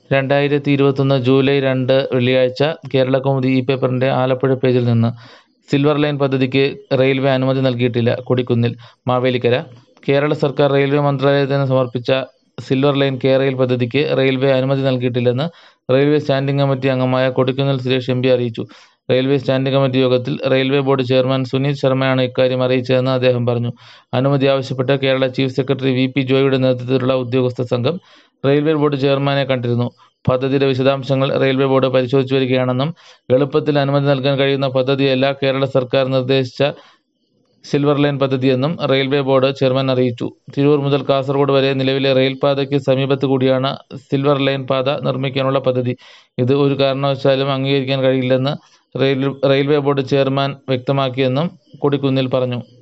രണ്ടായിരത്തി ഇരുപത്തൊന്ന് ജൂലൈ രണ്ട് വെള്ളിയാഴ്ച കേരളകൗമുദി ഈ പേപ്പറിന്റെ ആലപ്പുഴ പേജിൽ നിന്ന് സിൽവർ ലൈൻ പദ്ധതിക്ക് റെയിൽവേ അനുമതി നൽകിയിട്ടില്ല കൊടിക്കുന്നിൽ മാവേലിക്കര കേരള സർക്കാർ റെയിൽവേ മന്ത്രാലയത്തിന് സമർപ്പിച്ച സിൽവർ ലൈൻ കേരയിൽ പദ്ധതിക്ക് റെയിൽവേ അനുമതി നൽകിയിട്ടില്ലെന്ന് റെയിൽവേ സ്റ്റാൻഡിംഗ് കമ്മിറ്റി അംഗമായ കൊടിക്കുന്നിൽ സുരേഷ് എം പി അറിയിച്ചു. റെയിൽവേ സ്റ്റാൻഡിംഗ് കമ്മിറ്റി യോഗത്തിൽ റെയിൽവേ ബോർഡ് ചെയർമാൻ സുനീത് ശർമയാണ് ഇക്കാര്യം അറിയിച്ചതെന്ന് അദ്ദേഹം പറഞ്ഞു. അനുമതി ആവശ്യപ്പെട്ട് Kerala chief secretary V. P. ജോയിയുടെ നേതൃത്വത്തിലുള്ള ഉദ്യോഗസ്ഥ സംഘം റെയിൽവേ ബോർഡ് ചെയർമാനെ കണ്ടിരുന്നു. പദ്ധതിയുടെ വിശദാംശങ്ങൾ റെയിൽവേ ബോർഡ് പരിശോധിച്ചു വരികയാണെന്നും എളുപ്പത്തിൽ അനുമതി നൽകാൻ കഴിയുന്ന പദ്ധതിയല്ല കേരള സർക്കാർ നിർദ്ദേശിച്ച സിൽവർ ലൈൻ പദ്ധതിയെന്നും റെയിൽവേ ബോർഡ് ചെയർമാൻ അറിയിച്ചു. തിരൂർ മുതൽ കാസർകോട് വരെ നിലവിലെ റെയിൽപാതയ്ക്ക് സമീപത്ത് കൂടിയാണ് സിൽവർ ലൈൻ പാത നിർമ്മിക്കാനുള്ള പദ്ധതി. ഇത് ഒരു കാരണവശാലും അംഗീകരിക്കാൻ കഴിയില്ലെന്ന് റെയിൽവേ ബോർഡ് ചെയർമാൻ വ്യക്തമാക്കിയെന്നും കൊടിക്കുന്നിൽ പറഞ്ഞു.